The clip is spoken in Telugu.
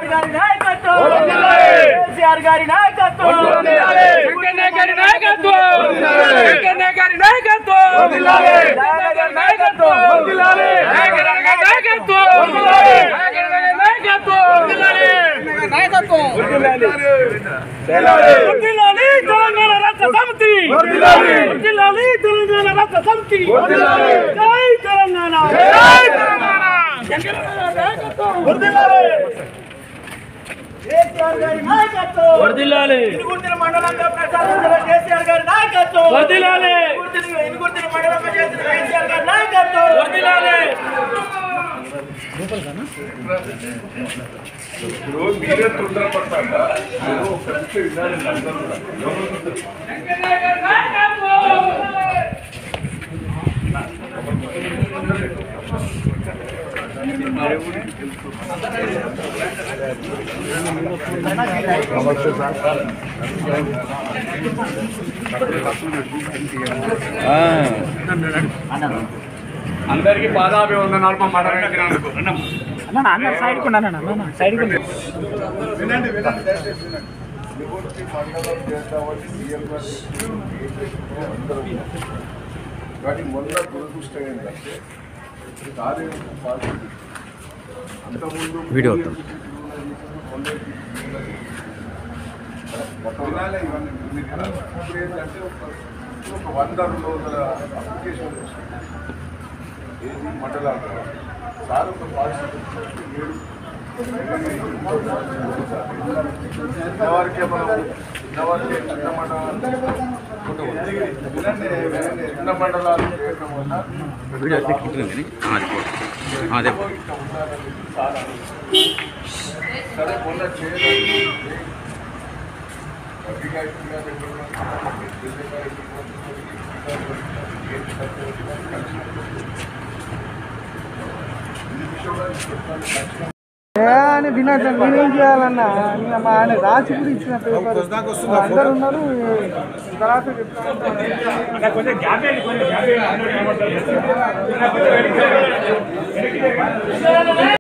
కేసీఆర్ గారి నాయకత్వం వర్ధిల్లాలి. కేసీఆర్ గారి నాయకత్వం వర్ధిల్లాలి. వెంకయ్య గారి నాయకత్వం వర్ధిల్లాలి. వెంకయ్య గారి నాయకత్వం వర్ధిల్లాలి. వెంకయ్య గారి నాయకత్వం వర్ధిల్లాలి. వెంకయ్య గారి నాయకత్వం వర్ధిల్లాలి. వెంకయ్య గారి నాయకత్వం వర్ధిల్లాలి తెలంగాణ రాష్ట్ర సమితి వర్ధిల్లాలి. వర్ధిల్లాలి తెలంగాణ రాష్ట్ర సమితి వర్ధిల్లాలి. జై తెలంగాణ జై తెలంగాణ. కేసీఆర్ గారి నాయకత్వం వర్ధిల్లాలి ఇనుగుర్తిన మండలంగా ప్రసాదించిన కేసీఆర్ గారి నాయకత్వం వర్ధిల్లాలి. ఇనుగుర్తిన ఇనుగుర్తిన మండలంగా చేసిన కేసీఆర్ గారి నాయకత్వం వర్ధిల్లాలి ఇప్పుడు మీరే తొందరపడతారా మీరు ఒక నిమిషం వినాలి అందరూ కూడా. వెంకయ్య గారి నాయకత్వం అందరికీ పాదాభివందనాలు మా మాట రైతులకు. వినండి వినండి దయచేసి వినండి. విభూతి మండలం చేద్దామని సీఎం గారు అందరూ కానీ మొన్న దురదృష్టం ఏంటంటే కార్యక్రమం పాల్గొంది అంతకుముందు వీడియో వినాలే ఇవన్నీ మీరు వినాలి. ఇప్పుడు ఏంటంటే ఒక ఒక వంద రెండు వందల అప్లికేషన్ వచ్చింది ఏది మండలాలు సార్ ఒక పాలసీ ఏడు చిన్నవారికి మనం చిన్నవారికి చిన్న మండలాలు వినండి, వినండి. చిన్న మండలాలు చేయడం వల్ల వీడియో ఎట్లా కానీ అది కూడా అదే ఇట్లా ఉండాలని చాలా సరే మొన్న చేయడానికి గట్టిగా ఇట్లా పెట్టుకున్నాం. ఇది విషయంలో చెప్తాను ఖచ్చితంగా అని వినట్లే నేనేం చేయాలన్నా ఇంకా మా ఆయన రాసి కూడా ఇచ్చిన పేపర్ అందరు ఉన్నారు తర్వాత చెప్తాను